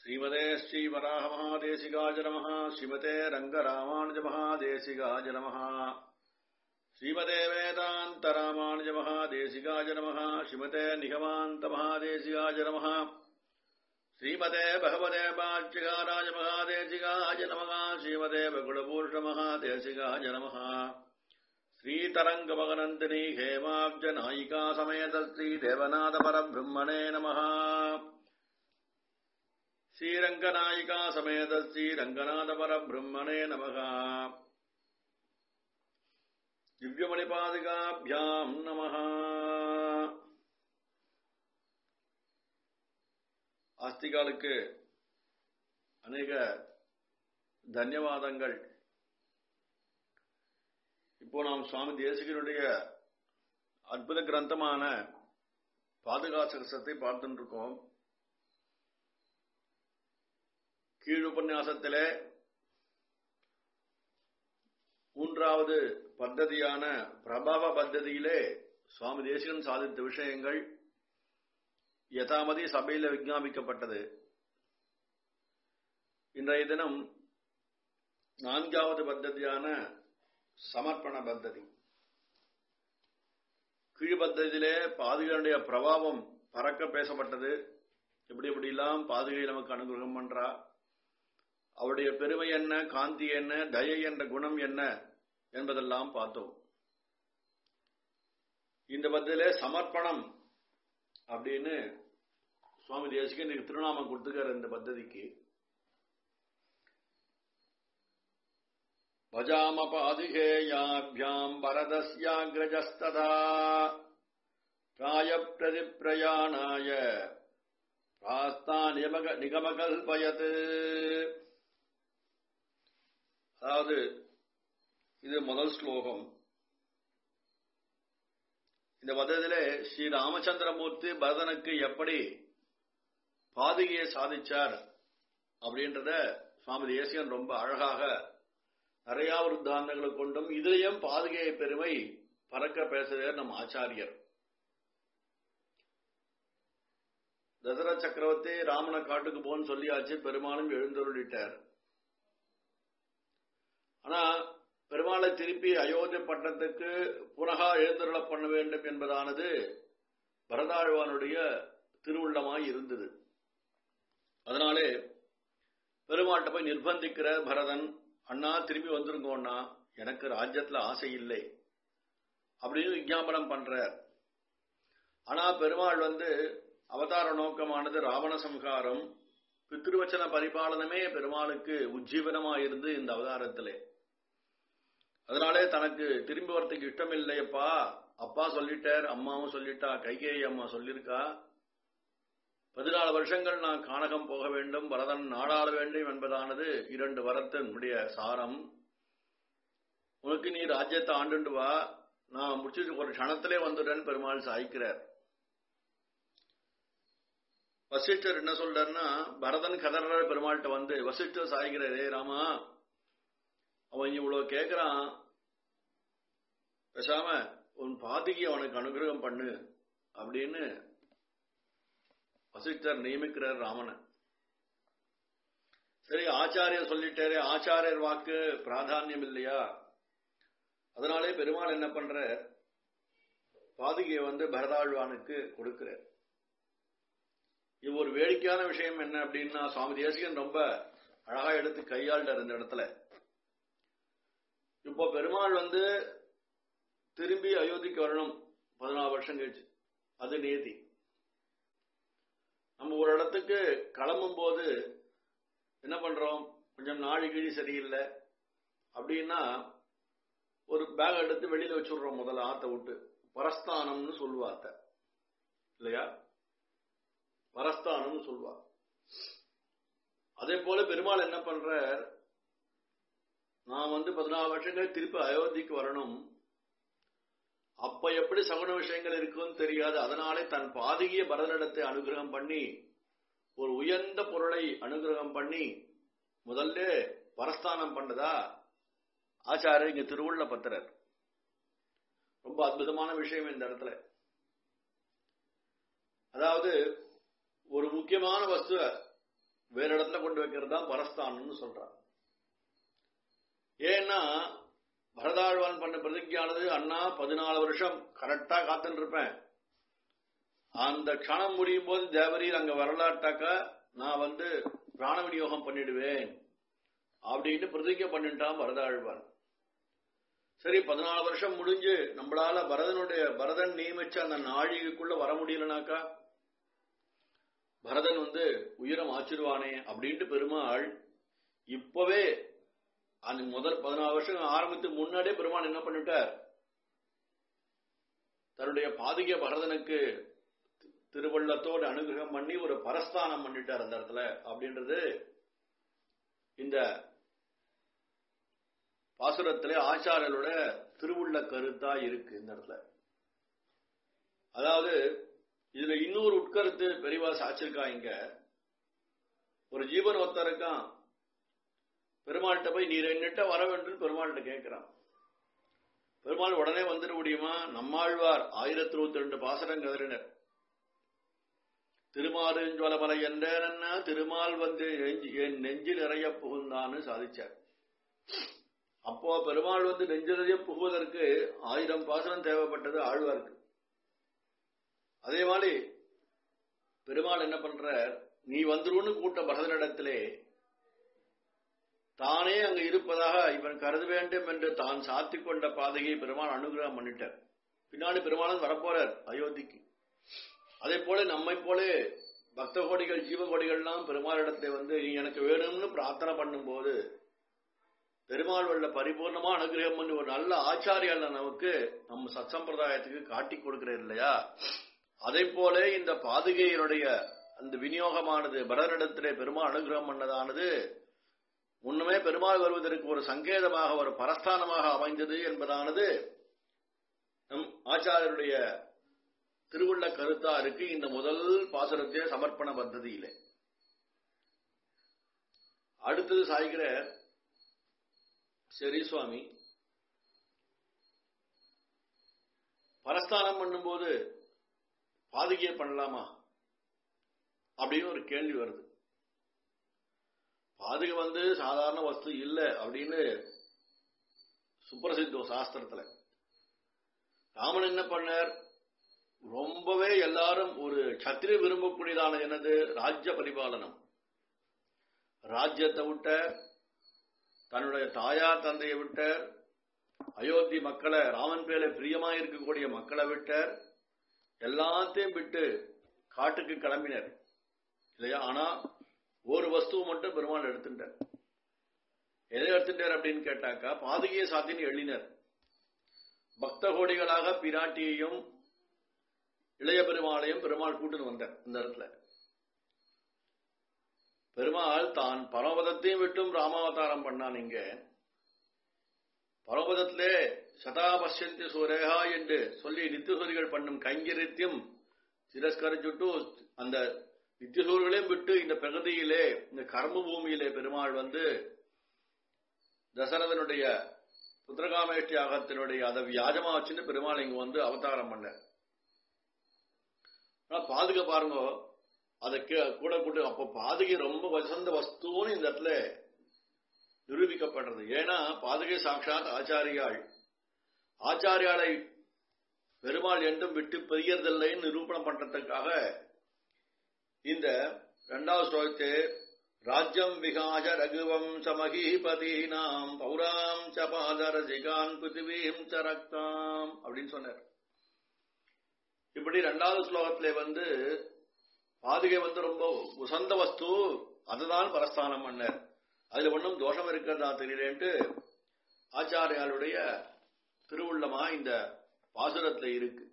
श्रीमते श्रीवराहमहादेशिकाय नमः श्रीमते रङ्गरामानुजमहादेशिकाय नमः श्रीमते वेदान्तरामानुजमहादेशिकाय नमः श्रीमते निगमान्तमहादेशिकाय नमः श्रीमते भगवते पाच्यकाराय महादेशिकाय नमः श्रीमते बकुलभूषणमहादेशिकाय नमः श्रीतरङ्गमगनन्दिनी हेमाब्जनायिका समेत श्रीदेवनाथपरब्रह्मणे नमः श्रीरङ्गनायिका समेत श्रीरङ्गनाथपरब्रह्मणे नमः दिव्यमणिपादिकाभ्याम् नमः ஆஸ்திகாலுக்கு அநேக தன்யவாதங்கள் இப்போ நாம் சுவாமி தேசிகனுடைய அற்புத கிரந்தமான பாதுகாசகசத்தை பார்த்துட்டு இருக்கோம் கீழ் உபன்யாசத்திலே மூன்றாவது பத்ததியான பிரபாவ பத்ததியிலே சுவாமி தேசிகன் சாதித்த விஷயங்கள் யதாமதி சபையில விஞ்ஞாபிக்கப்பட்டது இன்றைய தினம் நான்காவது பத்ததியான சமர்ப்பண பத்ததி கீழ் பத்ததியிலே பாதுகையுடைய பிரபாவம் பறக்க பேசப்பட்டது எப்படி எப்படிலாம் பாதுகை நமக்கு அனுகிரகம் பண்றா அவருடைய பெருமை என்ன காந்தி என்ன தயை என்ற குணம் என்ன என்பதெல்லாம் பார்த்தோம் இந்த பத்திலே சமர்ப்பணம் அப்படின்னு சுவாமி தேசிகன் திருநாமம் கொடுத்துக்கார் இந்த பத்ததிக்கு भजाम पादिहेयाभ्याम् वरदस्याग्रजस्तदा प्रायप्रतिप्रयाणाय प्रास्तानियमग நிகமகல்பயத் அதாவது இது முதல் ஸ்லோகம் இந்த பதத்திலே ஸ்ரீ ராமச்சந்திரமூர்த்தி பரதனுக்கு எப்படி பாதுகையை சாதிச்சார் அப்படின்றத சுவாமி தேசிகன் ரொம்ப அழகாக நிறைய விருத்தாந்தங்களை கொண்டும் இதுலயும் பாதுகையை பெருமை பறக்க பேசுகிறார் நம் ஆச்சாரியர் தசரத சக்கரவர்த்தி ராமனை காட்டுக்கு போன்னு சொல்லியாச்சு பெருமாளும் எழுந்தருளிட்டார் ஆனா பெருமாளை திருப்பி அயோத்தி பட்டத்துக்கு புனகா எழுந்தருள பண்ண வேண்டும் என்பதானது பரதாழ்வானுடைய திருவுள்ளமாய் இருந்தது அதனாலே பெருமாட்ட போய் நிர்பந்திக்கிற பரதன் அண்ணா திரும்பி வந்துருங்கோண்ணா எனக்கு ராஜ்யத்துல ஆசை இல்லை அப்படின்னு விஜாபனம் பண்ற ஆனா பெருமாள் வந்து அவதார நோக்கமானது ராவண சம்ஹாரம் பித்ருவச்சன பரிபாலனமே பெருமாளுக்கு உஜ்ஜீவனமா இருந்து இந்த அவதாரத்திலே அதனாலே தனக்கு திரும்பி வரத்துக்கு இஷ்டம் இல்லையப்பா அப்பா சொல்லிட்டார் அம்மாவும் சொல்லிட்டா கைகேயி அம்மா சொல்லியிருக்கா பதினாலு வருஷங்கள் நான் கானகம் போக வேண்டும் பரதன் நாடாள வேண்டும் என்பதானது இரண்டு வரத்தினுடைய சாரம் உனக்கு நீ ராஜ்யத்தை ஆண்டுண்டு வா நான் முடிச்சுட்டு ஒரு க்ஷணத்திலே வந்துடுறேன்னு பெருமாள் சாய்க்கிறார் வசிஷ்டர் என்ன சொல்றாருன்னா பரதன் கதற பெருமாள்கிட்ட வந்து வசிஷ்டர் சாய்கிறாரே ராமா அவன் இவ்வளவு கேட்கிறான் பேசாம உன் பாதிக்கு அவனுக்கு அனுகிரகம் பண்ணு அப்படின்னு வசிஷ்டர் நியமிக்கிறார் ராமனை சரி ஆச்சாரியர் சொல்லிட்டாரு ஆச்சாரியர் வாக்கு பிராதானியம் இல்லையா அதனாலே பெருமாள் என்ன பண்ற பாதுகையை வந்து பரதாழ்வானுக்கு கொடுக்கிறார் இது ஒரு வேடிக்கையான விஷயம் என்ன அப்படின்னா சுவாமி தேசிகன் ரொம்ப அழகா எடுத்து கையாள்றார் இந்த இடத்துல இப்போ பெருமாள் வந்து திரும்பி அயோத்திக்கு வரணும் பதினாலு வருஷம் கழிச்சு அது நேதி நம்ம ஒரு இடத்துக்கு கிளம்பும் போது என்ன பண்றோம் கொஞ்சம் நாழி கிழி சரியில்லை அப்படின்னா ஒரு பேக் எடுத்து வெளியில வச்சுடுறோம் முதல்ல ஆத்த விட்டு பரஸ்தானம்னு சொல்லுவாத்த இல்லையா பரஸ்தானம்னு சொல்லுவா அதே போல பெருமாள் என்ன பண்ற நான் வந்து பதினாலு வருஷங்கள் திருப்பி அயோத்திக்கு வரணும் அப்ப எப்படி சகுன விஷயங்கள் இருக்குன்னு தெரியாது அதனாலே தன் பாதகிய பரதனிடத்தை அனுகிரகம் பண்ணி ஒரு உயர்ந்த பொருளை அனுகிரகம் பண்ணி முதல்ல பரஸ்தானம் பண்ணதா ஆச்சாரியர் இங்க திருவுள்ள பத்திரர் ரொம்ப அற்புதமான விஷயம் இந்த இடத்துல அதாவது ஒரு முக்கியமான வஸ்துவ வேற இடத்துல கொண்டு வைக்கிறது தான் பரஸ்தானம்னு சொல்றான் ஏன்னா பரதாழ்வான் பண்ண பிரதிஜானது அண்ணா பதினாலு வருஷம் கரெக்டா காத்துட்டு இருப்பேன் அந்த க்ஷணம் முடியும் போது தேவரீர் அங்க வரலாட்டாக்கா நான் வந்து பிராண விநியோகம் பண்ணிடுவேன் அப்படின்னு பிரதிஜை பண்ணிட்டான் பரதாழ்வான் சரி பதினாலு வருஷம் முடிஞ்சு நம்மளால பரதனுடைய பரதன் நியமிச்ச அந்த நாழிகைக்குள்ள வர முடியலனாக்கா பரதன் வந்து உயிரம் ஆச்சிருவானே அப்படின்ட்டு பெருமாள் இப்பவே அந்த முதல் பதினாலு வருஷம் ஆரம்பித்து முன்னாடியே பெருமாள் என்ன பண்ணிட்டார் தன்னுடைய பாதிக பரதனுக்கு திருவள்ளத்தோடு அனுகிரகம் பண்ணி ஒரு பரஸ்தானம் பண்ணிட்டார் அந்த இடத்துல அப்படின்றது இந்த பாசுரத்திலே ஆச்சாரியரோட திருவுள்ள கருத்தா இருக்கு இந்த இடத்துல அதாவது இதுல இன்னொரு உட்கருத்து பெரியவா சாச்சிருக்கா இங்க ஒரு ஜீவன் ஒருத்தர் இருக்கான் பெருமாள்கிட்ட போய் நீர் என்னிட்ட வர வேண்டும் பெருமாள்கிட்ட கேட்கிறான் பெருமாள் உடனே வந்துட முடியுமா நம்மாழ்வார் ஆயிரத்தி இருபத்தி ரெண்டு பாசனம் கதறினர் திருமாலுஞ்சொலமலை என்றேன்னா திருமால் வந்து என் நெஞ்சில் நிறைய புகுந்தான்னு சாதிச்சார் அப்போ பெருமாள் வந்து நெஞ்சிலேயே புகுவதற்கு ஆயிரம் பாசனம் தேவைப்பட்டது ஆழ்வார்க்கு அதே மாதிரி பெருமாள் என்ன பண்றார் நீ வந்துருன்னு கூட்ட பரதனிடத்திலே தானே அங்கு இருப்பதாக இவன் கருத வேண்டும் என்று தான் சாத்தி கொண்ட பாதையை பெருமாள் அனுகிரகம் பண்ணிட்டார் பின்னாடி பெருமாளும் வரப்போறார் அயோத்திக்கு அதே போல நம்மை போல பக்த கோடிகள் ஜீவ கோடிகள்லாம் பெருமாளிடத்துல வந்து நீ எனக்கு வேணும்னு பிரார்த்தனை பண்ணும்போது பெருமாள் உள்ள பரிபூர்ணமா அனுகிரகம் பண்ணி ஒரு நல்ல ஆச்சாரியால நமக்கு நம்ம சத்சம்பிரதாயத்துக்கு காட்டி கொடுக்கிறார் இல்லையா அதே போல இந்த பாதுகையினுடைய அந்த விநியோகமானது பரதனிடத்திலே பெருமாள் அனுகிரகம் பண்ணதானது முன்னமே பெருமாள் வருவதற்கு ஒரு சங்கேதமாக ஒரு பரஸ்தானமாக அமைந்தது என்பதானது நம் ஆச்சாரியருடைய திருவுள்ள கருத்தா இருக்கு இந்த முதல் பாசுரத்திய சமர்ப்பண பத்ததியிலே அடுத்தது சாய்கிற சரி சுவாமி பரஸ்தானம் பண்ணும்போது பாதுகையை பண்ணலாமா அப்படின்னு ஒரு கேள்வி வருது பாதுகை வந்து சாதாரண வஸ்து இல்லை அப்படின்னு சுப்பிரசித்தம் சாஸ்திரத்துல ராமன் என்ன பண்ணார் ரொம்பவே எல்லாரும் ஒரு சத்திரிய விரும்பக்கூடியதான என்னது ராஜ்ய பரிபாலனம் ராஜ்யத்தை விட்ட தன்னுடைய தாயார் தந்தையை விட்ட அயோத்தி மக்களை ராமன் பேர பிரியமா இருக்கக்கூடிய மக்களை விட்ட எல்லாத்தையும் விட்டு காட்டுக்கு கிளம்பினர் இல்லையா ஆனா ஒரு வஸ்துவை மட்டும் பெருமாள் எடுத்துட்டார் எதை எடுத்துட்டார் அப்படின்னு கேட்டாக்கா பாதுகையை சாத்தின்னு எழினர் பக்த கோடிகளாக பிராட்டியையும் இளைய பெருமாளையும் பெருமாள் கூட்டுன்னு வந்தார் இந்த இடத்துல பெருமாள் தான் பரமபதத்தையும் விட்டும் ராமாவதாரம் பண்ணான் இங்க பரமபதத்திலே சதாபஷ்யந்தி சூரேகா என்று சொல்லி நித்தியசூரிகள் பண்ணும் கைங்கரித்தியம் திரஸ்கரிச்சுட்டு அந்த நித்தியசூர்களையும் விட்டு இந்த பிரகதியிலே இந்த கர்ம பூமியிலே பெருமாள் வந்து தசரதனுடைய புத்திரகாமேஷ்டி யாகத்தினுடைய அதை வியாஜமா வச்சுன்னு பெருமாள் இங்க வந்து அவதாரம் பண்ண ஆனா பாதுகை பாருங்க அதை கூட கூட்டு அப்ப பாதுகை ரொம்ப வசந்த வஸ்துன்னு இந்த இடத்துல நிரூபிக்கப்படுறது ஏன்னா பாதுகை சாட்சாத் ஆச்சாரியாள் ஆச்சாரியாளை பெருமாள் என்றும் விட்டு பெரியதில்லைன்னு நிரூபணம் பண்றதுக்காக இந்த இரண்டாவது ஸ்லோகத்தை ராஜ்யம் விகாஜ ரகுவம் சமகீபதீனாம் பௌராம் ச பாதரசிகான் பிருத்திவீம் ச ரக்தாம் அப்படின்னு சொன்னார் இப்படி இரண்டாவது ஸ்லோகத்திலே வந்து பாதுகை வந்து ரொம்ப உசந்த வஸ்து அதுதான் பரஸ்தானம் பண்ணார் அதுல ஒன்றும் தோஷம் இருக்கிறதா தெரியலேன்ட்டு ஆச்சாரியாளுடைய திருவுள்ளமா இந்த பாசுரத்துல இருக்கு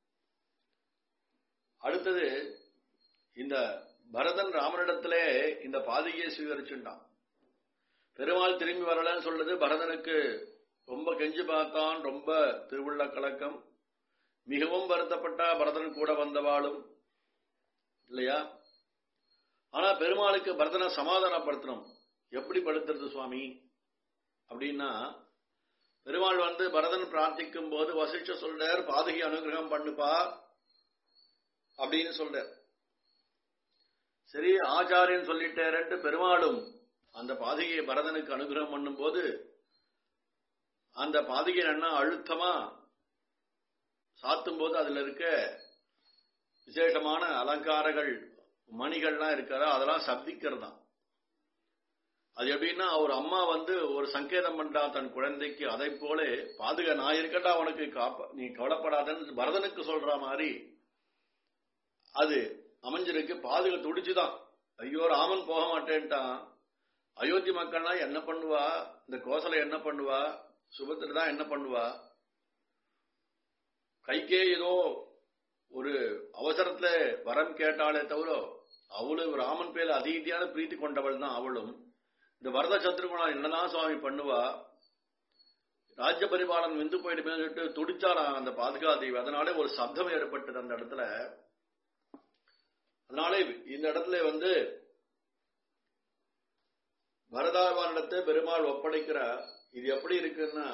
அடுத்தது இந்த பரதன் ராமனிடத்திலே இந்த பாதிகையை சுவீகரிச்சுட்டான் பெருமாள் திரும்பி வரலன்னு சொல்றது பரதனுக்கு ரொம்ப கெஞ்சி பார்த்தான் ரொம்ப திருவுள்ள கலக்கம் மிகவும் வருத்தப்பட்டா பரதன் கூட வந்தவாளும் இல்லையா ஆனா பெருமாளுக்கு பரதனை சமாதானப்படுத்தணும் எப்படி படுத்துறது சுவாமி அப்படின்னா பெருமாள் வந்து பரதன் பிரார்த்திக்கும் போது வசிஷ்ட சொல்றார் பாதகி அனுகிரகம் பண்ணுப்பா அப்படின்னு சொல்றார் சரி ஆச்சாரியன் சொல்லிட்டேரன்ட்டு பெருமாளும் அந்த பாதிகையை பரதனுக்கு அனுகிரகம் பண்ணும்போது அந்த பாதிகை என்ன அழுத்தமா சாத்தும் போது அதுல இருக்க விசேஷமான அலங்காரங்கள் மணிகள்லாம் இருக்கிறதா அதெல்லாம் சப்திக்கிறதாம் அது எப்படின்னா ஒரு அம்மா வந்து ஒரு சங்கேதம் பண்றா தன் குழந்தைக்கு அதை போல பாதுகா நான் இருக்கட்டா உனக்கு காப்ப நீ கவலைப்படாதன்னு பரதனுக்கு சொல்ற மாதிரி அது அமைஞ்சிருக்கு பாதுகா துடிச்சுதான் ஐயோ ராமன் போக மாட்டேன்ட்டான் அயோத்தி மக்கள்லாம் என்ன பண்ணுவா இந்த கோசலை என்ன பண்ணுவா சுபத்திர தான் என்ன பண்ணுவா கைக்கே ஏதோ ஒரு அவசரத்துல வரம் கேட்டாலே தவிர அவளும் ராமன் பேர்ல அதீதியான பிரீத்தி கொண்டவள் தான் அவளும் இந்த வரத சத்ருகுணா என்னதான் சுவாமி பண்ணுவா ராஜ்ய பரிபாலன் வெந்து போயிடுமே சொல்லிட்டு துடிச்சாராம் அந்த பாதுகாதேவி அதனாலே ஒரு சப்தம் ஏற்பட்டது அந்த இடத்துல அதனாலே இந்த இடத்துல வந்து பரதாழ்வானிடத்தை பெருமாள் ஒப்படைக்கிற இது எப்படி இருக்குன்னா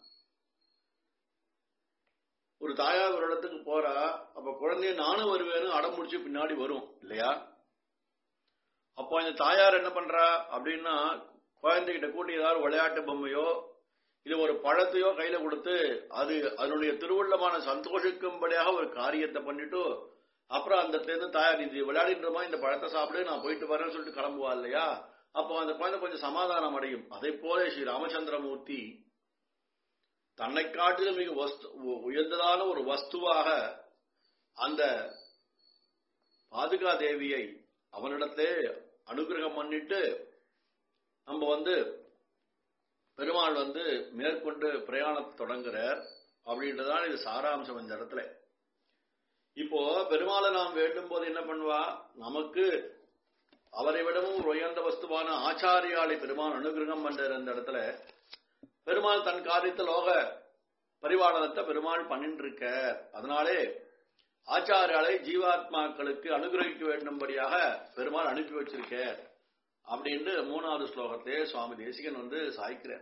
ஒரு தாயார் ஒரு இடத்துக்கு போறா அப்ப குழந்தைய நானும் வருவேன்னு அடம் முடிச்சு பின்னாடி வரும் இல்லையா அப்போ இந்த தாயார் என்ன பண்றா அப்படின்னா குழந்தைகிட்ட கூட்டி ஏதாவது விளையாட்டு பொம்மையோ இது ஒரு பழத்தையோ கையில கொடுத்து அது அதனுடைய திருவுள்ளமான சந்தோஷிக்கும்படியாக ஒரு காரியத்தை பண்ணிட்டு அப்புறம் அந்த இருந்து தாயார் இது விளையாடின்றமா இந்த பழத்தை சாப்பிடு நான் போயிட்டு வரேன்னு சொல்லிட்டு கிளம்புவா இல்லையா அப்போ அந்த குழந்தை கொஞ்சம் சமாதானம் அடையும் அதே போல ஸ்ரீ ராமச்சந்திரமூர்த்தி தன்னை காட்டிலும் மிக வஸ்து உயர்ந்ததான ஒரு வஸ்துவாக அந்த பாதுகா தேவியை அவனிடத்திலே அனுகிரகம் பண்ணிட்டு நம்ம வந்து பெருமாள் வந்து மேற்கொண்டு பிரயாணத்தை தொடங்குறார் அப்படின்றதான் இது சாராம்சம் இந்த இடத்துல இப்போ பெருமாளை நாம் வேண்டும் போது என்ன பண்ணுவா நமக்கு அவரை விடவும் உயர்ந்த வஸ்துவான ஆச்சாரியாலை பெருமாள் அனுகிரகம் பண்ற இந்த இடத்துல பெருமாள் தன் காரியத்தை லோக பரிபாலனத்தை பெருமாள் பண்ணிட்டு இருக்க அதனாலே ஆச்சாரியாலை ஜீவாத்மாக்களுக்கு அனுகிரகிக்க வேண்டும்படியாக பெருமாள் அனுப்பி வச்சிருக்க அப்படின்னு மூணாவது ஸ்லோகத்திலே சுவாமி தேசிகன் வந்து சாய்க்கிறார்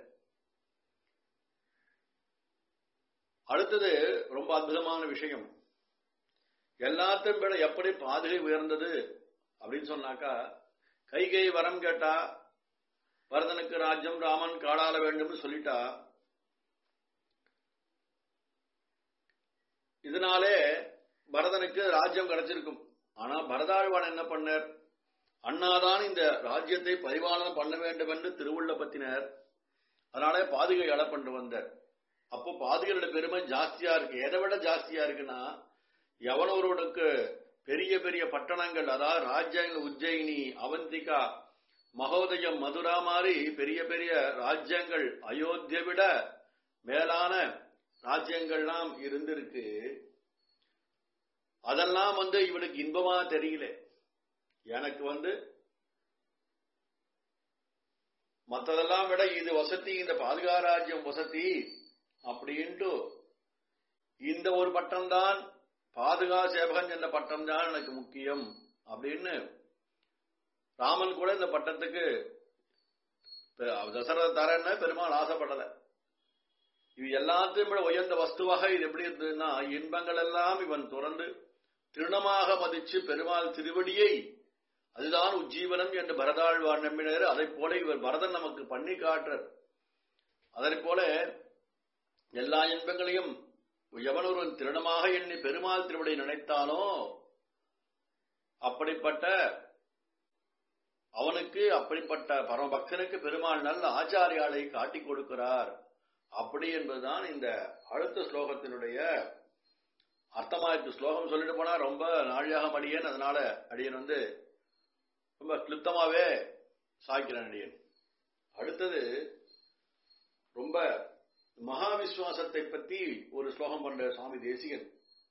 அடுத்தது ரொம்ப அற்புதமான விஷயம் எல்லாத்தையும் விட எப்படி பாதுகை உயர்ந்தது அப்படின்னு சொன்னாக்கா கைகை வரம் கேட்டா பரதனுக்கு ராஜ்யம் ராமன் காடாள வேண்டும்னு சொல்லிட்டா இதனாலே பரதனுக்கு ராஜ்யம் கிடைச்சிருக்கும் ஆனா பரதாழ்வான் என்ன பண்ணார் அண்ணாதான் இந்த ராஜ்யத்தை பரிபாலனம் பண்ண வேண்டும் என்று திருவுள்ள பத்தினர் அதனாலே பாதுகை அட பண்ணு வந்தார் அப்போ பாதுகையோட பெருமை ஜாஸ்தியா இருக்கு எதை விட ஜாஸ்தியா இருக்குன்னா எவனொருவனுக்கு பெரிய பெரிய பட்டணங்கள் அதாவது ராஜ்யங்கள் உஜ்ஜயினி அவந்திகா மகோதயம் மதுரா மாதிரி பெரிய பெரிய ராஜ்யங்கள் அயோத்தியை விட மேலான ராஜ்யங்கள்லாம் இருந்திருக்கு அதெல்லாம் வந்து இவனுக்கு இன்பமா தெரியல எனக்கு வந்து மற்றதெல்லாம் விட இது வசதி இந்த பாதுகா ராஜ்யம் வசதி அப்படின்ட்டு இந்த ஒரு பட்டம் தான் பாதுகா சேவகன் என்ற பட்டம் தான் எனக்கு முக்கியம் அப்படின்னு ராமன் கூட இந்த பட்டத்துக்கு தசரத தரன்னு பெருமாள் ஆசைப்படல இது எல்லாத்தையும் விட உயர்ந்த வஸ்துவாக இது எப்படி இருந்ததுன்னா இன்பங்கள் எல்லாம் இவன் துறந்து திருணமாக மதிச்சு பெருமாள் திருவடியை அதுதான் உஜ்ஜீவனம் என்று பரதாழ்வார் நம்பினர் அதை போல இவர் பரதன் நமக்கு பண்ணி காட்டுறார் அதை போல எல்லா இன்பங்களையும் எவன் ஒருவன் திருணமாக எண்ணி பெருமாள் திருவடியை நினைத்தானோ அப்படிப்பட்ட அவனுக்கு அப்படிப்பட்ட பரமபக்தனுக்கு பெருமாள் நல்ல ஆச்சாரியாலை காட்டிக் கொடுக்கிறார் அப்படி என்பதுதான் இந்த அடுத்த ஸ்லோகத்தினுடைய அர்த்தமா இருக்கு ஸ்லோகம் சொல்லிட்டு போனா ரொம்ப நாழியாக அடியேன் அதனால அடியன் வந்து ரொம்ப கிளிப்தமாவே சாய்க்கிறேன் அடியன் அடுத்தது ரொம்ப மகா விஸ்வாசத்தை பத்தி ஒரு ஸ்லோகம் பண்ற சுவாமி தேசிகன்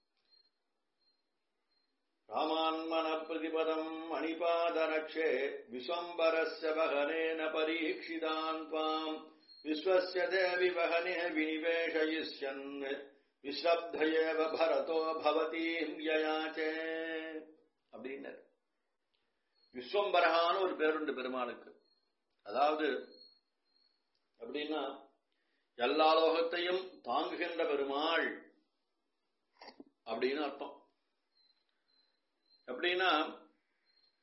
ராமான்மன பிரதிபதம் மணிபாதரக்ஷே விஸ்வம்பரஸ்ய வகனேன பரீட்சிதான் துவாம் விஸ்வஸ்ய தேவி வகனே வினிவேஷயிஷ்யன் விஸ்ரப்தயேவ பரதோ பவதீம் யயாச்சே அப்படின்னார் விஸ்வம்பரகான்னு ஒரு பேருண்டு பெருமாளுக்கு அதாவது அப்படின்னா எல்லா லோகத்தையும் தாங்குகின்ற பெருமாள் அப்படின்னு அர்த்தம் எப்படின்னா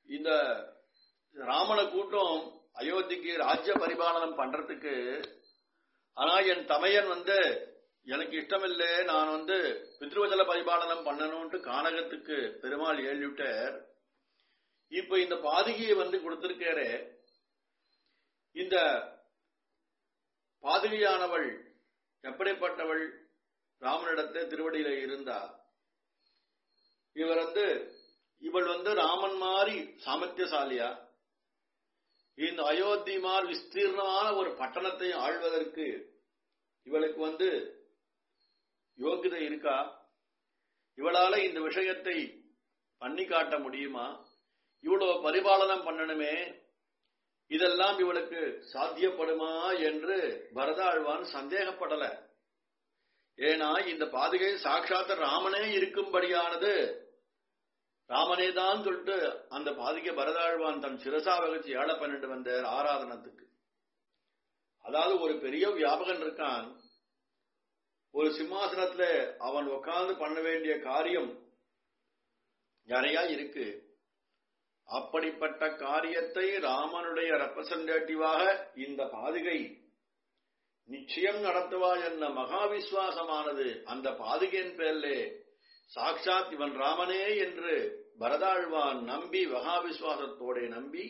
இந்த ராமனை கூட்டம் அயோத்திக்கு ராஜ்ய பரிபாலனம் பண்றதுக்கு ஆனா என் தமையன் வந்து எனக்கு இஷ்டமில்லை நான் வந்து பித்ருவஜல பரிபாலனம் பண்ணணும்ட்டு கானகத்துக்கு பெருமாள் ஏழிவிட்டார் இப்ப இந்த பாதுகையை வந்து கொடுத்திருக்காரு இந்த பாதுகையானவள் எப்படிப்பட்டவள் ராமனிடத்தை திருவடியில இருந்தா இவர் வந்து இவள் வந்து ராமன் மாதிரி சாமர்த்தியசாலியா இந்த அயோத்தி மார் விஸ்தீர்ணமான ஒரு பட்டணத்தை ஆழ்வதற்கு இவளுக்கு வந்து யோகிதை இருக்கா இவளால இந்த விஷயத்தை பண்ணி காட்ட முடியுமா இவ்வளவு பரிபாலனம் பண்ணணுமே இதெல்லாம் இவளுக்கு சாத்தியப்படுமா என்று பரதாழ்வான் சந்தேகப்படல ஏன்னா இந்த பாதுகை சாட்சாத் ராமனே இருக்கும்படியானது ராமனே தான் சொல்லிட்டு அந்த பாதிக்க பரதாழ்வான் தன் சிரசா வகிச்சு ஏழை பண்ணிட்டு வந்தார் ஆராதனத்துக்கு அதாவது ஒரு பெரிய வியாபகன் இருக்கான் ஒரு சிம்மாசனத்துல அவன் உட்கார்ந்து பண்ண வேண்டிய காரியம் நிறையா இருக்கு அப்படிப்பட்ட காரியத்தை ராமனுடைய ரெப்ரசன்டேட்டிவாக இந்த பாதுகை நிச்சயம் நடத்துவா என்ற மகா விசுவாசமானது அந்த பாதுகையின் பேர்லே சாட்சாத் இவன் ராமனே என்று பரதாழ்வான் நம்பி மகா விசுவாசத்தோட நம்பி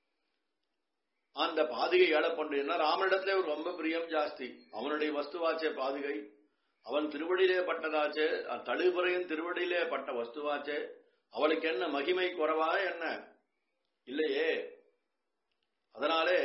அந்த பாதுகை ஏழப்பண்றா ராமனிடத்துல ஒரு ரொம்ப பிரியம் ஜாஸ்தி அவனுடைய வஸ்துவாச்சே பாதுகை அவன் திருவடியிலே பட்டதாச்சே தழுபுறையின் திருவடியிலே பட்ட வஸ்துவாச்சே அவளுக்கு என்ன மகிமை குறைவா என்ன இல்லையே அதனாலே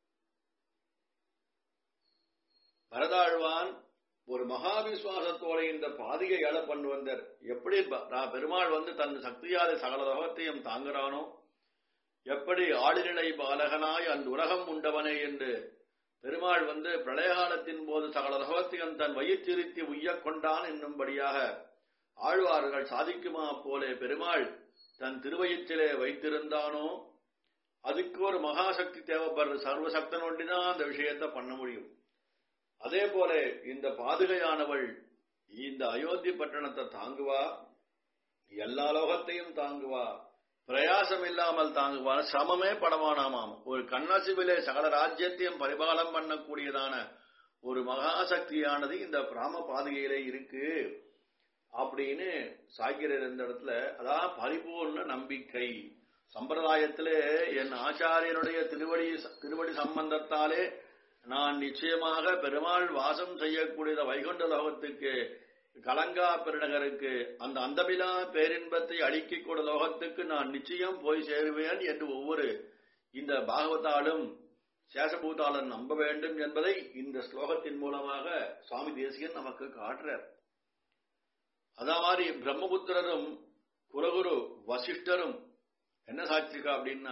பரதாழ்வான் ஒரு மகாவிசுவாசத்தோட இந்த பாதிகை எழ பண்ணு வந்தார் எப்படி பெருமாள் வந்து தன் சக்தியாத சகல லோகத்தையும் தாங்குறானோ எப்படி ஆளுநிலை பாலகனாய் அந்த உலகம் உண்டவனே என்று பெருமாள் வந்து பிரளயகாலத்தின் போது சகல லோகத்தையும் தன் வயிற்றிருத்தி உய்யக் கொண்டான் என்னும்படியாக ஆழ்வார்கள் சாதிக்குமா போலே பெருமாள் தன் திருவயிற்றிலே வைத்திருந்தானோ அதுக்கு ஒரு மகாசக்தி தேவைப்படுற சர்வசக்தன் ஒண்டிதான் அந்த விஷயத்தை பண்ண முடியும் அதே போல இந்த பாதுகையானவள் இந்த அயோத்தி பட்டணத்தை தாங்குவா எல்லா லோகத்தையும் தாங்குவா பிரயாசம் இல்லாமல் தாங்குவா சமமே படவானாமாம் ஒரு கண்ணசிவிலே சகல ராஜ்யத்தையும் பரிபாலம் பண்ணக்கூடியதான ஒரு மகாசக்தியானது இந்த பிராம பாதுகையிலே இருக்கு அப்படின்னு சாய்கிறார் இந்த இடத்துல அதான் பரிபூர்ண நம்பிக்கை சம்பிரதாயத்திலே என் ஆச்சாரியனுடைய திருவடி திருவடி சம்பந்தத்தாலே நான் நிச்சயமாக பெருமாள் வாசம் செய்யக்கூடிய வைகுண்ட லோகத்துக்கு கலங்கா பெருநகருக்கு அந்த அந்தமிலா பேரின்பத்தை அளிக்கக்கூடிய லோகத்துக்கு நான் நிச்சயம் போய் சேருவேன் என்று ஒவ்வொரு இந்த பாகவதாலும் சேஷபூதாளன் நம்ப வேண்டும் என்பதை இந்த ஸ்லோகத்தின் மூலமாக சுவாமி தேசிகன் நமக்கு காட்டுறார் அதே மாதிரி பிரம்மபுத்திரரும் குலகுரு வசிஷ்டரும் என்ன சாட்சிக்கா அப்படின்னா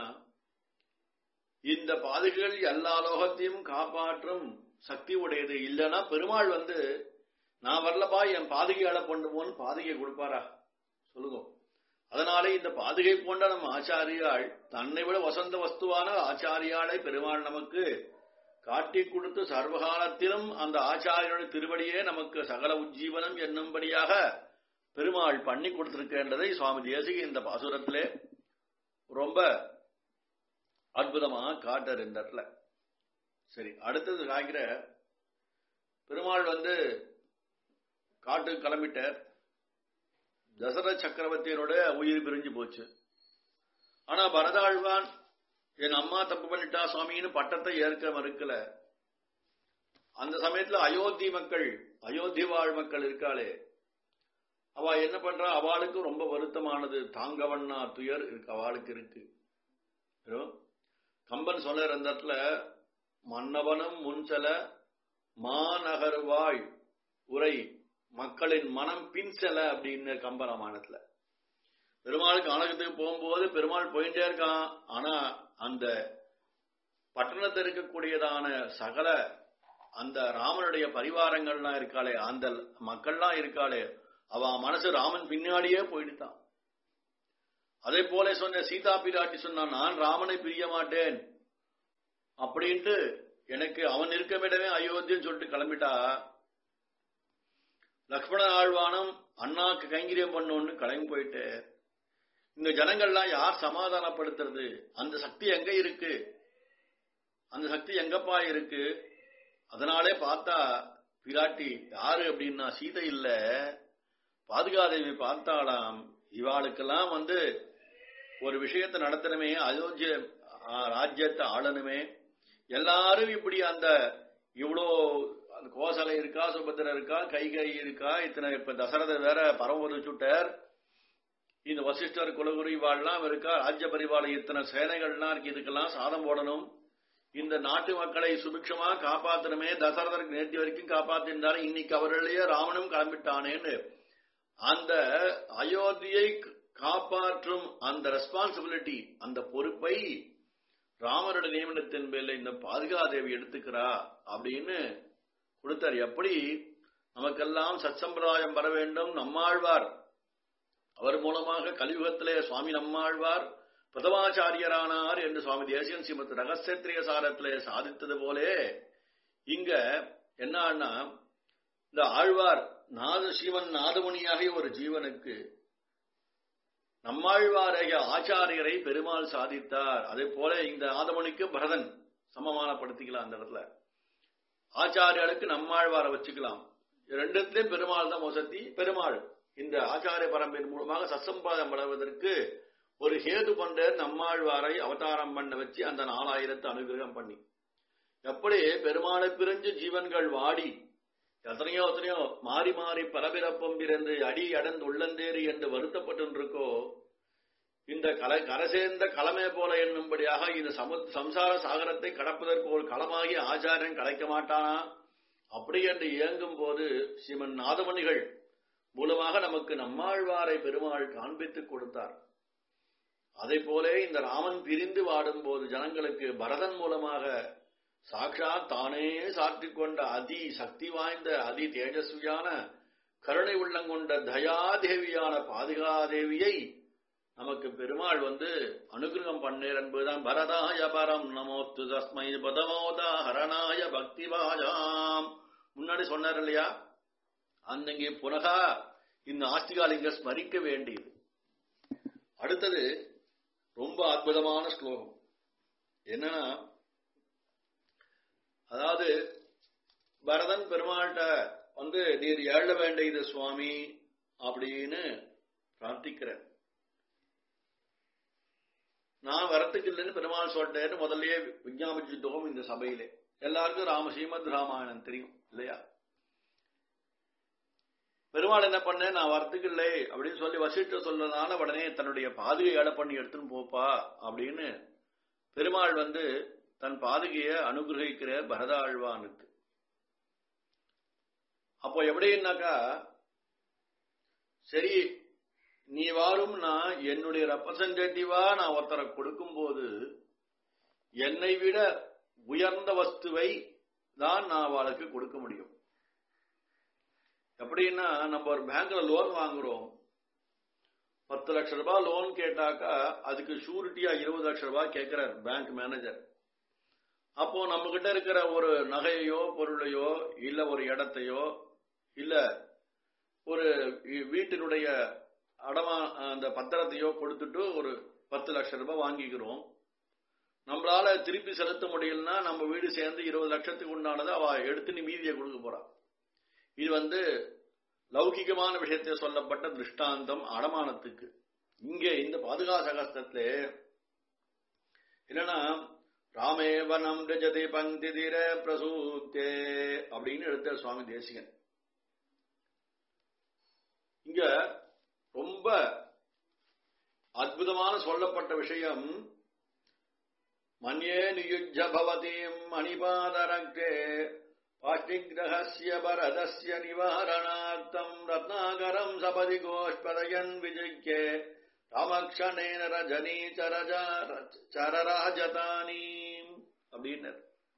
இந்த பாதுகள் எல்லா லோகத்தையும் காப்பாற்றும் சக்தி உடையது இல்லைன்னா பெருமாள் வந்து நான் வரலப்பா என் பாதுகையால பண்ணுவோன்னு பாதுகை கொடுப்பாரா சொல்லுங்க அதனாலே இந்த பாதுகை போன்ற நம்ம ஆச்சாரியாள் தன்னை விட வசந்த வஸ்துவான ஆச்சாரியாளை பெருமாள் நமக்கு காட்டி கொடுத்து சர்வகாலத்திலும் அந்த ஆச்சாரியனுடைய திருவடியே நமக்கு சகல உஜ்ஜீவனம் என்னும்படியாக பெருமாள் பண்ணி கொடுத்திருக்கின்றதை சுவாமி தேசிக இந்த பாசுரத்திலே ரொம்ப அற்புதமாக காட்டார் இந்த இடத்துல சரி அடுத்தது காய்கிற பெருமாள் வந்து காட்டுக்கு கிளம்பிட்டார் தசரத சக்கரவர்த்தியனோட உயிர் பிரிஞ்சு போச்சு ஆனா பரதாழ்வான் என் அம்மா தப்பு பண்ணிட்டா சுவாமின்னு பட்டத்தை ஏற்க மறுக்கல அந்த சமயத்துல அயோத்தி மக்கள் அயோத்தி வாழ் மக்கள் இருக்காளே அவ என்ன பண்றா அவளுக்கு ரொம்ப வருத்தமானது தாங்கவண்ணா துயர் இருக்கு அவளுக்கு இருக்கு கம்பன் சொல்ற அந்த இடத்துல மன்னவனும் முன்செல மாநகர் வாழ் உரை மக்களின் மனம் பின்செல அப்படின்னு கம்பராமாயணத்துல பெருமாளுக்கு ஆலயத்துக்கு போகும்போது பெருமாள் போயிட்டே இருக்கான் ஆனா அந்த பட்டணத்தில் இருக்கக்கூடியதான சகல அந்த ராமனுடைய பரிவாரங்கள்லாம் இருக்காளே அந்த மக்கள்லாம் இருக்காளே அவ மனசு ராமன் பின்னாடியே போயிடுதான் அதே போல சொன்ன சீதா பிராட்டி சொன்னா நான் ராமனை பிரிய மாட்டேன் அப்படின்ட்டு எனக்கு அவன் இருக்கமிடமே அயோத்தியன்னு சொல்லிட்டு கிளம்பிட்டா லக்ஷ்மண ஆழ்வானம் அண்ணாக்கு கைங்கரியம் பண்ணோன்னு கிளம்பி போயிட்டு இந்த ஜனங்கள்லாம் யார் சமாதானப்படுத்துறது அந்த சக்தி எங்க இருக்கு அந்த சக்தி எங்கப்பா இருக்கு அதனாலே பார்த்தா பிராட்டி யாரு அப்படின்னா சீதை இல்ல பாதுகாதேவி பார்த்தாலாம் இவாளுக்கெல்லாம் வந்து ஒரு விஷயத்தை நடத்தணுமே அயோத்திய ஆ, ராஜ்யத்தை ஆளணுமே எல்லாரும் இப்படி அந்த இவ்வளோ அந்த கோசலை இருக்கா சுபத்திர இருக்கா கைகை இருக்கா இத்தனை இப்ப தசரதர் வேற பரமபுரி சுட்டர் இந்த வசிஷ்டர் குலகுரு இவாள்லாம் இருக்கா ராஜ்ய பரிவாள இத்தனை சேனைகள்லாம் இருக்கு இதுக்கெல்லாம் சாதம் போடணும் இந்த நாட்டு மக்களை சுபிக்ஷமா காப்பாத்தணுமே தசரதருக்கு நேற்று வரைக்கும் காப்பாத்திருந்தாரு இன்னைக்கு அவர்களையே ராவணனும் கிளம்பிட்டானேன்னு அந்த அயோத்தியை காப்பாற்றும் அந்த ரெஸ்பான்சிபிலிட்டி அந்த பொறுப்பை ராமரோட நியமனத்தின் மேல இந்த பாதுகாதேவி எடுத்துக்கிறா அப்படின்னு கொடுத்தார் எப்படி நமக்கெல்லாம் சத்சம்பிரதாயம் வர வேண்டும் நம்மாழ்வார் அவர் மூலமாக கலியுகத்திலே சுவாமி நம்மாழ்வார் பிரதமாச்சாரியரானார் என்று சுவாமி தேசியன் ஸ்ரீமத் ரகசியத்திரிய சாரத்திலே சாதித்தது போலே இங்க என்னன்னா இந்த ஆழ்வார் நாத சிவன் நாதமுனியாகிய ஒரு ஜீவனுக்கு நம்மாழ்வாரைய ஆச்சாரியரை பெருமாள் சாதித்தார் அதே போல இந்த நாதமுனிக்கு பரதன் சமமானப்படுத்திக்கலாம் அந்த இடத்துல ஆச்சாரியாளுக்கு நம்மாழ்வாரை வச்சுக்கலாம் ரெண்டுத்திலையும் பெருமாள் தான் மொசத்தி பெருமாள் இந்த ஆச்சாரிய பரம்பின் மூலமாக சசம்பாதம் படுவதற்கு ஒரு ஹேது பண்ற நம்மாழ்வாரை அவதாரம் பண்ண வச்சு அந்த நாலாயிரத்தை அனுகிரகம் பண்ணி எப்படி பெருமாளை பிரிஞ்சு ஜீவன்கள் வாடி எத்தனையோ எத்தனையோ மாறி மாறி பலபிறப்பும் பிறந்து அடி அடந்து உள்ளந்தேறி என்று வருத்தப்பட்டு இந்த கலை கரசேர்ந்த களமே போல என்னும்படியாக இந்த சமு சம்சார சாகரத்தை கடப்பதற்கு ஒரு களமாகி ஆச்சாரியன் கிடைக்க மாட்டானா அப்படி என்று இயங்கும் போது ஸ்ரீமன் நாதமணிகள் மூலமாக நமக்கு நம்மாழ்வாரை பெருமாள் காண்பித்துக் கொடுத்தார் அதை போலே இந்த ராமன் பிரிந்து வாடும்போது ஜனங்களுக்கு பரதன் மூலமாக சாட்சாத் தானே சாற்றிக் கொண்ட அதி சக்தி வாய்ந்த அதி தேஜஸ்வியான கருணை உள்ளங்கொண்ட தயாதேவியான பாதுகாதேவியை நமக்கு பெருமாள் வந்து அனுகிரகம் பண்ணேர் என்பதுதான் பரதாய பரம் நமோத்து தஸ்மை பதமோதா ஹரணாய பக்தி பாஜாம் முன்னாடி சொன்னார் இல்லையா அந்தங்கே புனகா இந்த ஆஸ்திகாலிங்க ஸ்மரிக்க வேண்டியது அடுத்தது ரொம்ப அற்புதமான ஸ்லோகம் என்னன்னா அதாவது பரதன் பெருமாள்கிட்ட வந்து நீர் ஏழ வேண்டியது சுவாமி அப்படின்னு பிரார்த்திக்கிறேன் நான் வரத்துக்கு இல்லைன்னு பெருமாள் சொல்லிட்டேன்னு முதல்லயே விஞ்ஞாபிச்சுட்டோம் இந்த சபையிலே எல்லாருக்கும் ராம ஸ்ரீமத் ராமாயணம் தெரியும் இல்லையா பெருமாள் என்ன பண்ண நான் வரத்துக்கு இல்லை அப்படின்னு சொல்லி வசிட்டு சொல்றதுனால உடனே தன்னுடைய பாதுகை ஏழை பண்ணி எடுத்துன்னு போப்பா அப்படின்னு பெருமாள் வந்து தன் பாதுகையை அனுகிரகிக்கிற பரதாழ்வானுக்கு அப்போ எப்படின்னாக்கா சரி நீ வாரும் நான் என்னுடைய ரெப்ரசன்டேட்டிவா நான் ஒருத்தரை கொடுக்கும்போது என்னை விட உயர்ந்த வஸ்துவை தான் நான் அவளுக்கு கொடுக்க முடியும் எப்படின்னா நம்ம ஒரு பேங்க்ல லோன் வாங்குறோம் பத்து லட்ச ரூபாய் லோன் கேட்டாக்கா அதுக்கு ஷூரிட்டியா இருபது லட்ச ரூபாய் கேட்கிறார் பேங்க் மேனேஜர் அப்போ நம்ம கிட்ட இருக்கிற ஒரு நகையோ பொருளையோ இல்ல ஒரு இடத்தையோ இல்ல ஒரு வீட்டினுடைய அடமா அந்த பத்திரத்தையோ கொடுத்துட்டு ஒரு பத்து லட்சம் ரூபாய் வாங்கிக்கிறோம் நம்மளால திருப்பி செலுத்த முடியலன்னா நம்ம வீடு சேர்ந்து இருபது லட்சத்துக்கு உண்டானதை அவ எடுத்து நீ மீதியை கொடுக்க போறா இது வந்து லௌகிகமான விஷயத்தை சொல்லப்பட்ட திருஷ்டாந்தம் அடமானத்துக்கு இங்கே இந்த பாதுகா சகஸ்தத்துல என்னன்னா ராமேவனம் ரஜதி பங்கி தீர பிரசூத்தே அப்படின்னு எடுத்த சுவாமி தேசிகன் இங்க ரொம்ப அற்புதமான சொல்லப்பட்ட விஷயம் மன்யே நியுஜ பவதீம் மணிபாதரக்தே பாஷ்டிகிரகஸ்ய பரதஸ்ய நிவாரணார்த்தம் ரத்னாகரம் சபதி கோஷ்பதயன் விஜிக்கே ராமக்ஷணேன ரஜனீ சரஜா சரராஜதானி அப்படின்னு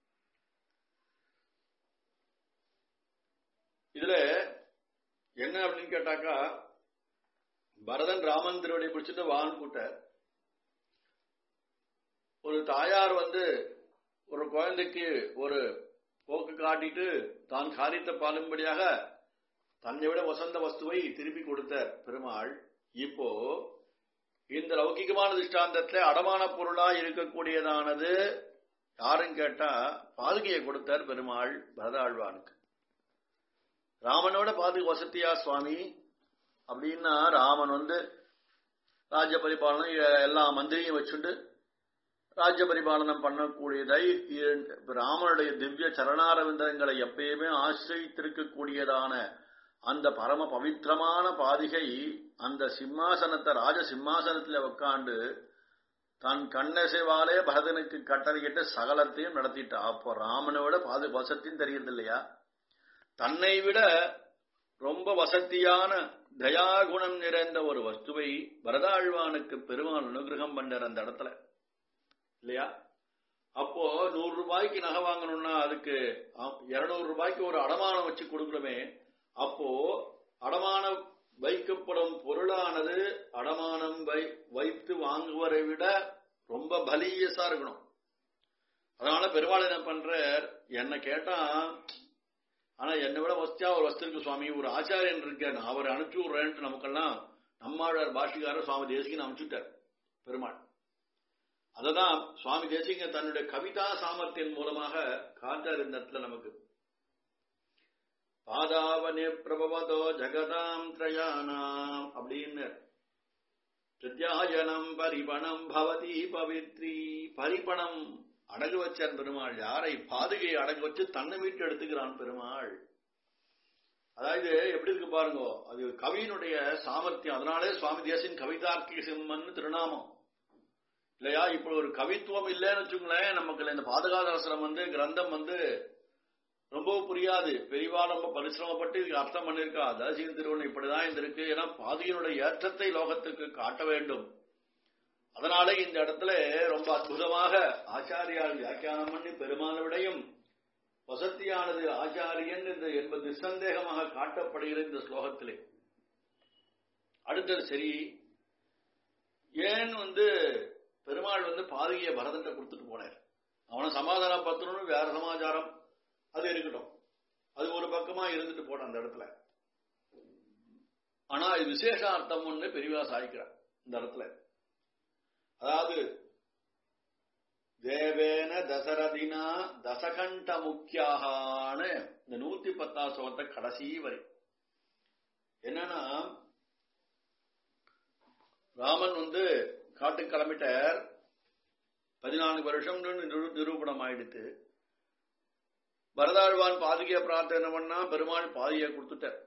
இதுல என்ன அப்படின்னு கேட்டாக்கா பரதன் ராமன் திருவடி பிடிச்சிட்டு வான் கூட்ட ஒரு தாயார் வந்து ஒரு குழந்தைக்கு ஒரு போக்கு காட்டிட்டு தான் காரியத்தை பாலும்படியாக தன்னை விட வசந்த வஸ்துவை திருப்பி கொடுத்த பெருமாள் இப்போ இந்த லௌகிகமான திஷ்டாந்தத்துல அடமான பொருளா இருக்கக்கூடியதானது யாருன்னு கேட்டா பாதுகையை கொடுத்தார் பெருமாள் பரதாழ்வானுக்கு ராமனோட பாதுகை வசதியா சுவாமி அப்படின்னா ராமன் வந்து ராஜ்ய பரிபாலனம் எ- எல்லா மந்திரியும் வச்சுண்டு ராஜ்ய பரிபாலனம் பண்ணக்கூடியதை இ- ராமனுடைய திவ்ய சரணாரவிந்தங்களை எப்பயுமே ஆசிரியத்திருக்கக்கூடியதான அந்த பரம பவித்திரமான பாதிகை அந்த சிம்மாசனத்தை ராஜ சிம்மாசனத்துல உட்காண்டு தன் கண்ணசைவாலே பரதனுக்கு கட்டளையிட்டு சகலத்தையும் நடத்திட்டா அப்போ ராமனோட பாது வசத்தின்னு தெரியுது இல்லையா தன்னை விட ரொம்ப வசதியான தயாகுணம் நிறைந்த ஒரு வஸ்துவை பரதாழ்வானுக்கு பெருமாள் அனுகிரகம் பண்ணார் அந்த இடத்துல இல்லையா அப்போ நூறு ரூபாய்க்கு நகை வாங்கணும்னா அதுக்கு இருநூறு ரூபாய்க்கு ஒரு அடமானம் வச்சு கொடுக்கணுமே அப்போ அடமானம் வைக்கப்படும் பொருளானது அடமானம் வை வைத்து வாங்குவதை விட ரொம்ப பலியஸா இருக்கணும் அதனால பெருமாள் என்ன பண்றார் என்ன கேட்டா ஆனா என்னை விட வசதியா ஒரு வஸ்து இருக்கு சுவாமி ஒரு ஆச்சாரியன் இருக்கார் நான் அவரை அனுப்பிச்சு விடுறேன்ட்டு நமக்கெல்லாம் நம்மாழ்வார் பாஷிகாரர் சுவாமி தேசிகன் அனுப்பிச்சுட்டார் பெருமாள் அததான் சுவாமி தேசிக தன்னுடைய கவிதா சாமர்த்தியம் மூலமாக காட்டார் இந்த இடத்துல நமக்கு பாதாவனே பிரபவதோ ஜகதாம் திரயானாம் அப்படின்னு பிரத்யாயனம் பரிபணம் பவதி பவித்ரி பரிபணம் அடகு வச்சான் பெருமாள் யாரை பாதுகை அடகு வச்சு தன்னை மீட்டு எடுத்துக்கிறான் பெருமாள் அதாவது எப்படி இருக்கு பாருங்க அது கவியினுடைய சாமர்த்தியம் அதனாலே சுவாமி தேசின் கவிதார்க்கிக சிம்மன் திருநாமம் இல்லையா இப்போ ஒரு கவித்துவம் இல்லைன்னு வச்சுங்களேன் நமக்கு இந்த பாதுகாதாசனம் வந்து கிரந்தம் வந்து ரொம்ப புரியாது பெரியவா ரொம்ப பரிசிரமப்பட்டு இதுக்கு அர்த்தம் பண்ணிருக்கா தரிசிக திருவண்ணம் இப்படிதான் இந்த இருக்கு ஏன்னா பாதியினுடைய ஏற்றத்தை லோகத்துக்கு காட்ட வேண்டும் அதனால இந்த இடத்துல ரொம்ப அற்புதமாக ஆச்சாரியால் வியாக்கியானம் பண்ணி பெருமானவிடையும் வசத்தியானது ஆச்சாரியன் என்று என்பது நிசந்தேகமாக காட்டப்படுகிற இந்த ஸ்லோகத்திலே அடுத்தது சரி ஏன் வந்து பெருமாள் வந்து பாதகிய பரதத்தை கொடுத்துட்டு போனார் அவனை சமாதானப்படுத்தணும்னு வேற சமாச்சாரம் அது இருக்கட்டும் அது ஒரு பக்கமா இருந்துட்டு போன அந்த இடத்துல ஆனா இது விசேஷார்த்தம் ஒண்ணு பெரியவா சாய்க்கிறார் இந்த இடத்துல அதாவது தேவேன தசரதினா தசகண்ட முக்கியாகான்னு இந்த நூத்தி பத்தாம் சோகத்தை கடைசி வரை என்னன்னா ராமன் வந்து காட்டுக்கு கிளம்பிட்டார் பதினான்கு வருஷம் நிரு- நிரூபணம் ஆயிடுத்து பரதாழ்வான் பாதுகைய பிரார்த்தனை பண்ணா பெருமாள் பாதியை கொடுத்துட்டார்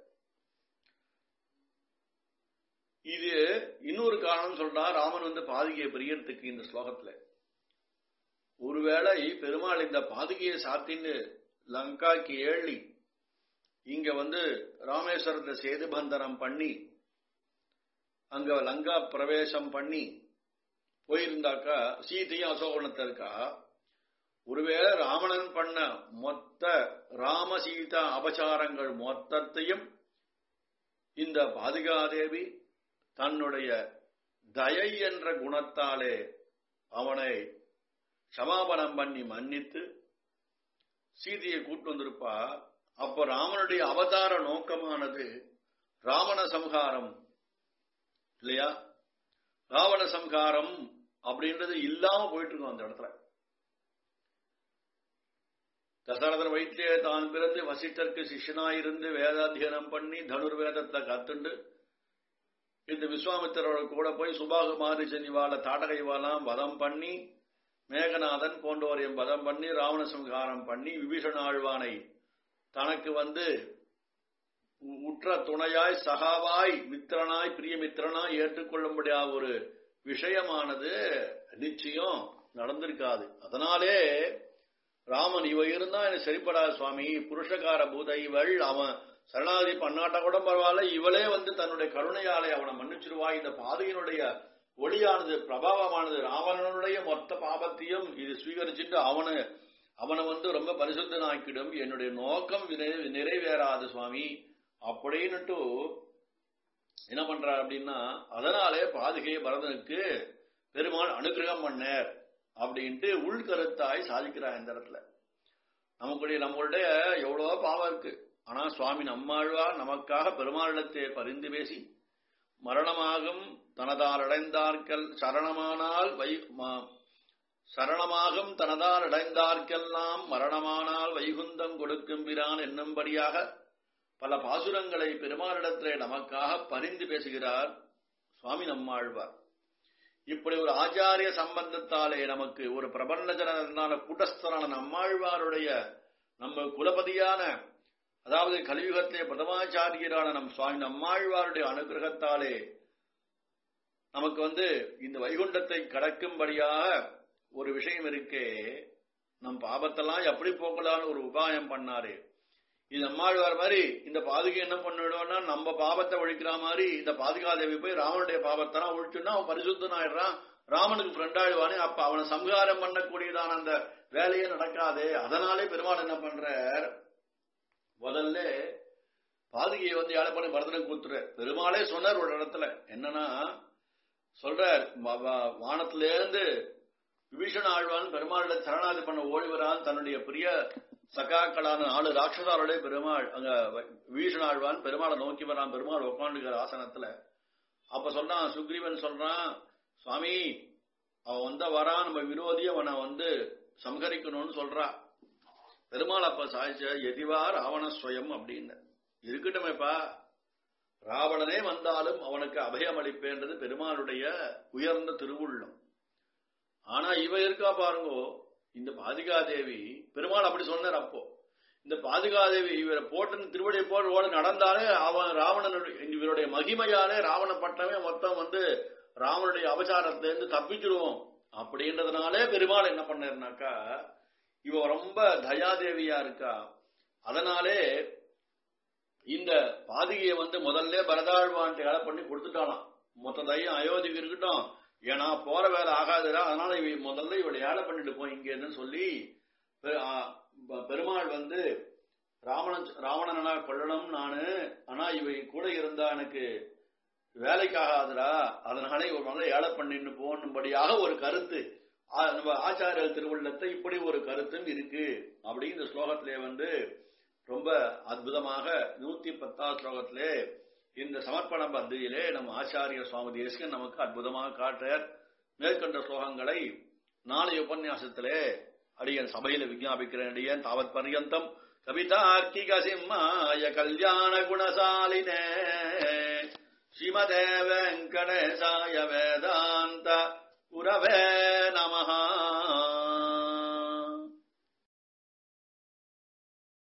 இது இன்னொரு காரணம் சொல்றா ராமன் வந்து பாதுகையை பிரியறதுக்கு இந்த ஸ்லோகத்துல ஒருவேளை பெருமாள் இந்த பாதுகையை சாத்தின்னு லங்காக்கு ஏழி இங்க வந்து ராமேஸ்வரத்தை சேது பந்தனம் பண்ணி அங்க லங்கா பிரவேசம் பண்ணி போயிருந்தாக்கா சீதையும் அசோகணத்தை இருக்கா ஒருவேளை ராவணன் பண்ண மொத்த ராம சீதா அபசாரங்கள் மொத்தத்தையும் இந்த பாதுகாதேவி தன்னுடைய தயை என்ற குணத்தாலே அவனை சமாபனம் பண்ணி மன்னித்து சீதையை கூட்டு வந்திருப்பா அப்ப ராமனுடைய அவதார நோக்கமானது ராவண சம்ஹாரம் இல்லையா ராவண சம்ஹாரம் அப்படின்றது இல்லாம போயிட்டு இருக்கும் அந்த இடத்துல தசரதன் வயிற்றிலே தான் பிறந்து வசிஷ்டருக்கு சிஷ்யனாயிருந்து வேதாத்தியனம் பண்ணி தனுர்வேதத்தை கத்துண்டு இந்த விஸ்வாமித்திரோட கூட போய் சுபாகு மாரிச்சன் இவாள தாடக இவாலாம் வதம் பண்ணி மேகநாதன் போன்றோரையும் வதம் பண்ணி ராவண சம்ஹாரம் பண்ணி விபீஷண ஆழ்வானை தனக்கு வந்து உ- உற்ற துணையாய் சகாவாய் மித்திரனாய் பிரியமித்திரனாய் ஏற்றுக்கொள்ளும்படியா ஒரு விஷயமானது நிச்சயம் நடந்திருக்காது அதனாலே ராமன் இவ இருந்தா எனக்கு சரிப்படாது சுவாமி புருஷகார பூத இவள் அவன் சரணாதி பண்ணாட்டா கூட பரவாயில்ல இவளே வந்து தன்னுடைய கருணையாலே அவனை மன்னிச்சிருவா இந்த பாதையினுடைய ஒளியானது பிரபாவமானது ராவணனுடைய மொத்த பாபத்தையும் இது ஸ்வீகரிச்சுட்டு அவனு அவனை வந்து ரொம்ப பரிசுத்தனாக்கிடும் என்னுடைய நோக்கம் நிறை- நிறைவேறாது சுவாமி அப்படின்னுட்டு என்ன பண்றார் அப்படின்னா அதனாலே பாதுகை பரதனுக்கு பெருமாள் அனுகிரகம் பண்ணார் அப்படின்ட்டு உள்கருத்தாய் சாதிக்கிறார் இந்த இடத்துல நமக்குடைய நம்மளுடைய எவ்வளவோ பாவம் இருக்கு ஆனா சுவாமி நம்மாழ்வார் நமக்காக பெருமாளிடத்தை பரிந்து பேசி மரணமாகும் தனதால் அடைந்தார்க்கல் சரணமானால் வை மா- சரணமாகும் தனதால் அடைந்தார்க்கெல்லாம் மரணமானால் வைகுந்தம் கொடுக்கும் பிரான் என்னும்படியாக பல பாசுரங்களை பெருமானிடத்திலே நமக்காக பரிந்து பேசுகிறார் சுவாமி நம்மாழ்வார் இப்படி ஒரு ஆச்சாரிய சம்பந்தத்தாலே நமக்கு ஒரு பிரபஞ்சனான கூட்டஸ்தரான நம்மாழ்வாருடைய நம்ம குலபதியான அதாவது கலியுகத்திலே பிரதமாச்சாரியரான நம் சுவாமி நம்மாழ்வாருடைய அனுகிரகத்தாலே நமக்கு வந்து இந்த வைகுண்டத்தை கடக்கும்படியாக ஒரு விஷயம் இருக்கே நம் பாபத்தெல்லாம் எப்படி போக்கலாம்னு ஒரு உபாயம் பண்ணாரு இது நம்மாழ்வார் மாதிரி இந்த பாதுகை என்ன பண்ணிடுவோம்னா நம்ம பாபத்தை ஒழிக்கிற மாதிரி இந்த பாதுகாதேவி போய் ராமனுடைய பாபத்தெல்லாம் ஒழிச்சுன்னா அவன் பரிசுத்தன் ஆயிடுறான் ராமனுக்கு ஃப்ரெண்ட் ஆயிடுவானே அப்ப அவனை சம்ஹாரம் பண்ணக்கூடியதான அந்த வேலையே நடக்காதே அதனாலே பெருமாள் என்ன பண்றார் முதல்ல பாதுகையை வந்து யாழை பண்ணி பரதனுக்கு கொடுத்துரு பெருமாளே சொன்னார் ஒரு இடத்துல என்னன்னா சொல்றார் வ- வ- வானத்திலேருந்து விபீஷண ஆழ்வான் பெருமாளோட சரணாதி பண்ண ஓடிவரான் தன்னுடைய பிரிய சகாக்களான நாலு ராட்சசாரோட பெருமாள் அங்க வ- விபீஷண ஆழ்வான் பெருமாளை நோக்கி வரான் பெருமாள் உட்காந்துக்கிற ஆசனத்துல அப்ப சொல்றான் சுக்ரீவன் சொல்றான் சுவாமி அவன் வந்த வரான் நம்ம விரோதி அவனை வந்து சம்ஹரிக்கணும்னு சொல்றான் பெருமாள் அப்ப சாய்ச்ச எதிவா ராவண ஸ்வயம் அப்படின்னு இருக்கட்டுமேப்பா ராவணனே வந்தாலும் அவனுக்கு அபயம் அளிப்பேன்றது பெருமாளுடைய உயர்ந்த திருவுள்ளம் ஆனா இவ இருக்கா பாருங்கோ இந்த பாதுகாதேவி பெருமாள் அப்படி சொன்னார் அப்போ இந்த பாதுகாதேவி இவரை போட்டு திருவடியை போட்டு ஓட நடந்தாலே அவன் ராவணனுடைய இவருடைய மகிமையாலே ராவண பட்டமே மொத்தம் வந்து ராவனுடைய அபச்சாரத்திலிருந்து தப்பிச்சிருவோம் அப்படின்றதுனாலே பெருமாள் என்ன பண்ணாருனாக்கா இவ ரொம்ப தயாதேவியா இருக்கா அதனாலே இந்த பாதிகையை வந்து முதல்ல பரதாழ்வான்ட்டு வேலை பண்ணி கொடுத்துட்டாலாம் மொத்த தையம் அயோத்திக்கு இருக்கட்டும் ஏன்னா போற வேலை ஆகாதுடா அதனால இவ முதல்ல இவளை ஏழை பண்ணிட்டு போய் இங்கன்னு சொல்லி பெ- ஆ, ப- பெருமாள் வந்து ராவணன் ராவணனா கொல்லணும் நானு ஆனா இவ கூட இருந்தா எனக்கு வேலைக்கு ஆகாதுடா அதனால இவ முதல்ல ஏழை பண்ணிட்டு போகணும்படியாக ஒரு கருத்து ஆ, நம்ம ஆச்சாரியர் திருவுள்ளத்தை இப்படி ஒரு கருத்தும் இருக்கு அப்படி இந்த ஸ்லோகத்திலே வந்து ரொம்ப அற்புதமாக நூத்தி பத்தாவது ஸ்லோகத்திலே இந்த சமர்ப்பண பத்தியிலே நம்ம ஆச்சாரிய சுவாமி தேசிகன் நமக்கு அற்புதமாக காட்டுறார் மேற்கண்ட ஸ்லோகங்களை நாளைய உபன்யாசத்திலே அடியன் சபையில விஞ்ஞாபிக்கிறேன் அடியன் தாவத் பர்யந்தம் கவிதார்க்கிக சிம்மாய கல்யாண குணசாலினே ஸ்ரீமதே வெங்கடேசாய வேதாந்த உரவே நமஹா